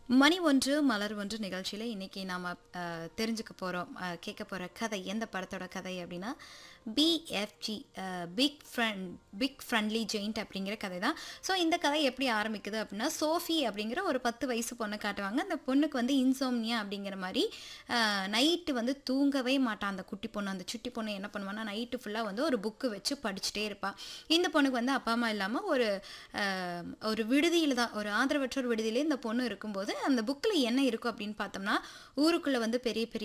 மணி ஒன்று மலர் ஒன்று நிகழ்ச்சியில் இன்றைக்கி நாம் தெரிஞ்சுக்க போகிறோம் கேட்க போகிற கதை எந்த படத்தோட கதை அப்படின்னா BFG big friend big friendly giant அப்படிங்கிற கதை தான் ஸோ இந்த கதை எப்படி ஆரம்பிக்குது அப்படின்னா சோஃபி அப்படிங்கிற ஒரு பத்து வயசு பொண்ணை காட்டுவாங்க அந்த பொண்ணுக்கு வந்து இன்சோம்னியா அப்படிங்கிற மாதிரி நைட்டு வந்து தூங்கவே மாட்டான் அந்த குட்டி பொண்ணு அந்த சுட்டி பொண்ணு என்ன பண்ணுவான்னா நைட்டு ஃபுல்லாக வந்து ஒரு புக்கு வச்சு படிச்சுட்டே இருப்பாள் இந்த பொண்ணுக்கு வந்து அப்பா அம்மா இல்லாமல் ஒரு அஹ், ஒரு விடுதியில் தான் ஒரு ஆதரவற்றோர் விடுதியிலே இந்த பொண்ணு இருக்கும்போது அந்த புக்கில் என்ன இருக்கும் அப்படின்னு பார்த்தோம்னா ஊருக்குள்ளே வந்து பெரிய பெரிய